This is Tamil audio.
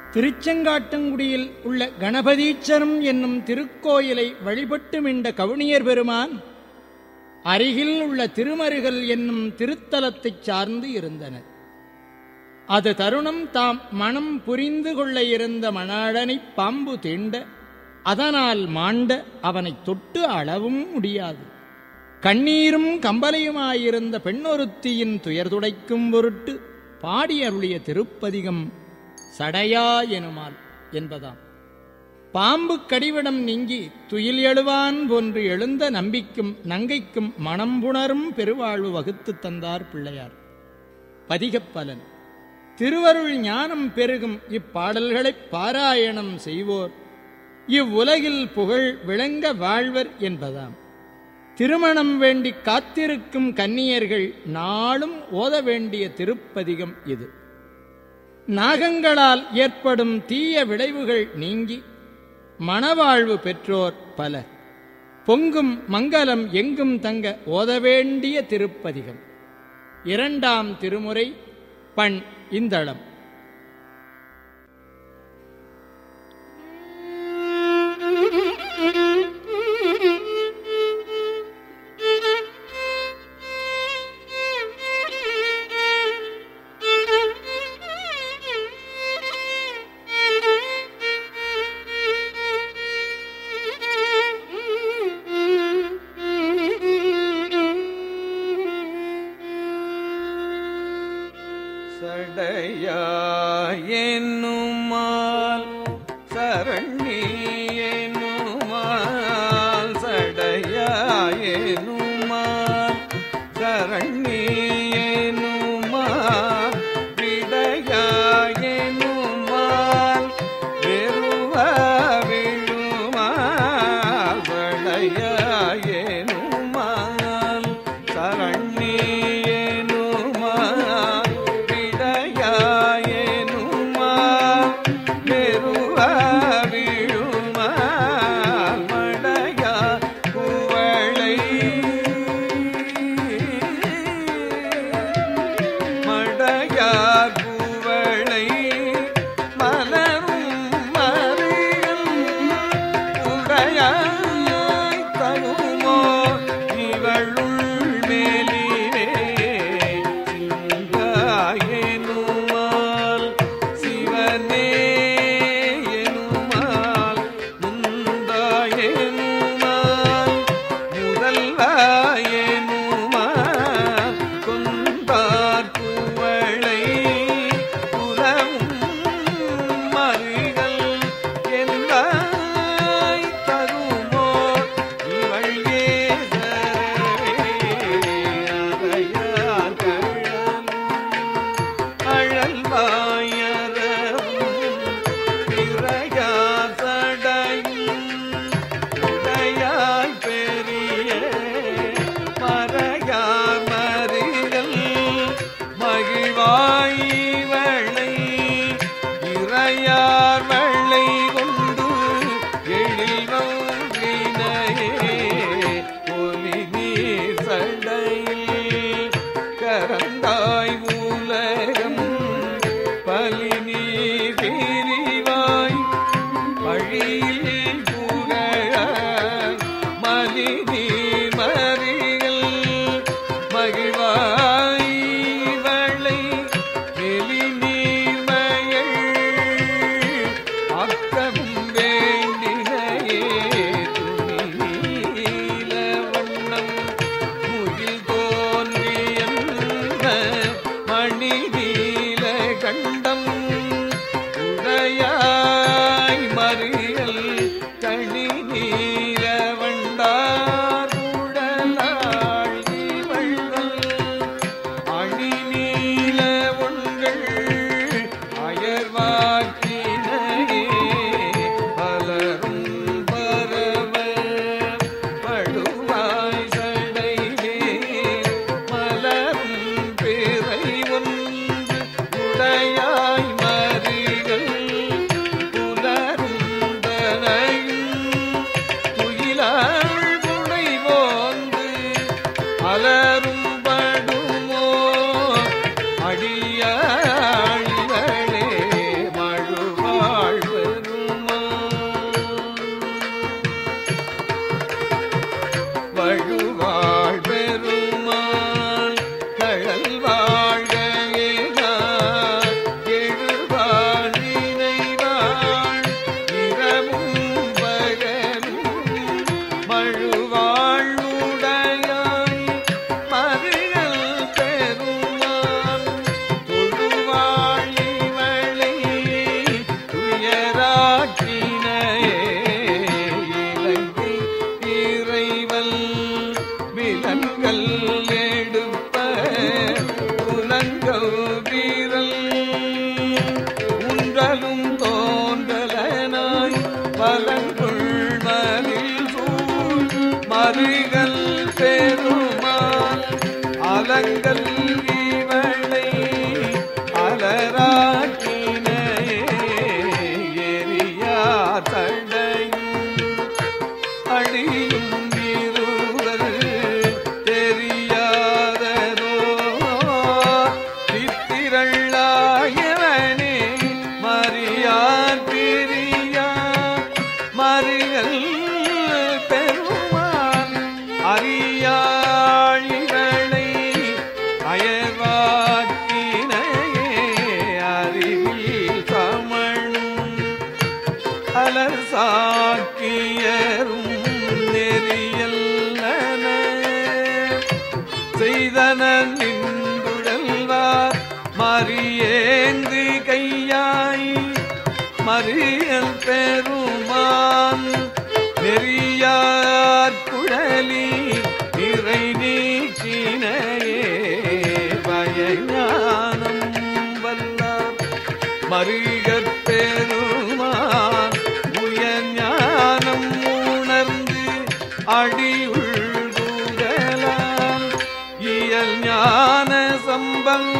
திருச்செங்காட்டங்குடியில் உள்ள கணபதீச்சரம் என்னும் திருக்கோயிலை வழிபட்டு மிண்ட கவுனியர் பெருமான் அருகில் உள்ள திருமருகல் என்னும் திருத்தலத்தைச் சார்ந்து இருந்தனர் அது தருணம் தாம் மனம் புரிந்து கொள்ள இருந்த மணாளனைப் பாம்பு தீண்ட அதனால் மாண்ட அவனைத் தொட்டு அளவும் முடியாது கண்ணீரும் கம்பலையுமாயிருந்த பெண்ணொருத்தியின் துயர் துடைக்கும் பொருட்டு பாடியருளிய திருப்பதிகம் சடையா எனுமால் என்பதாம் பாம்பு கடிவிடம் நீங்கி துயில் எழுவான் போன்று எழுந்த நம்பிக்கும் நங்கைக்கும் மணம்புணரும் பெருவாழ்வு வகுத்துத் தந்தார் பிள்ளையார் பதிகப்பலன் திருவருள் ஞானம் பெருகும் இப்பாடல்களைப் பாராயணம் செய்வோர் இவ்வுலகில் புகழ் விளங்க வாழ்வர் என்பதாம் திருமணம் வேண்டி காத்திருக்கும் கன்னியர்கள் நாளும் ஓத வேண்டிய திருப்பதிகம் இது நாகங்களால் ஏற்படும் தீய விளைவுகள் நீங்கி மணவாழ்வு பெற்றோர் பலர் பொங்கும் மங்கலம் எங்கும் தங்க ஓத வேண்டிய திருப்பதிகம் இரண்டாம் திருமுறை பண் இந்தளம் சடையாயென்னுமால் சரண்யேனுமால் சடையாயெனுமால் சரண்யேனுமால் விடையாயெனுமால் வெறுவ விழுமால் சடையாயெனுமால் சரண்யேனுமால் விடையாயெனுமால் வெறுவ விழுமால் மடையா குவளை மடையார் குவளை மலரும் மறியல் உடையாய் தருமோ இவளுள் மேலிலே சிங்காயெனுமால் சிவனே எனுமால் முந்தாயெனுமால் முதல்வாயெனுமால் கொண்டார் குவளை புலவும் மறிகள் எல்லாய் தருமோ இவள் ஏசரையார் கழலும் அழல்வாயரவும் பிறையார் சடையும் உடையாய் பெரிய மறையார் மறிகள் மகிழ்வாய் வெள்ளை இறையார் வெள்ளை கொண்டு எழில்வினையே ஒலி நீர் சடையில் கரந்தாய் உலகம் பலி நீர் பிரிவாய் வழியில் புகழ மலி நீர் மறிகள் மகிழ்வாய் வளை எலி நீர் மயள் அக்கமும் வேண்டினையே துணில வண்ணம் முகில் தோன்றியந்த மணி நீல கண்டம் உடையாய் மறியல் கணி நீல வண்டார் உடலாள் வள்ளல் அணி நீல உண்கள் அயர்வாக்கினையே பலரும் பரவ படுவாய் சடையே மலரும் பிறை ஒன்று உடையாய் மறிகள் புலரும் தனையும் துயிலாள் புடை போந்து அலரும் படுமோ அடியாளிகளே மழுவா மறியேந்து கையாய் மறியல் பெருமான் நெறியார் குழலி நிறை நீக்கினையே பயஞானம் வல்லார் மறிகற் பெருமான் உயர் ஞானம் உணர்ந்து அடியுள்குதலால் இயல் ஞான சம்பந்த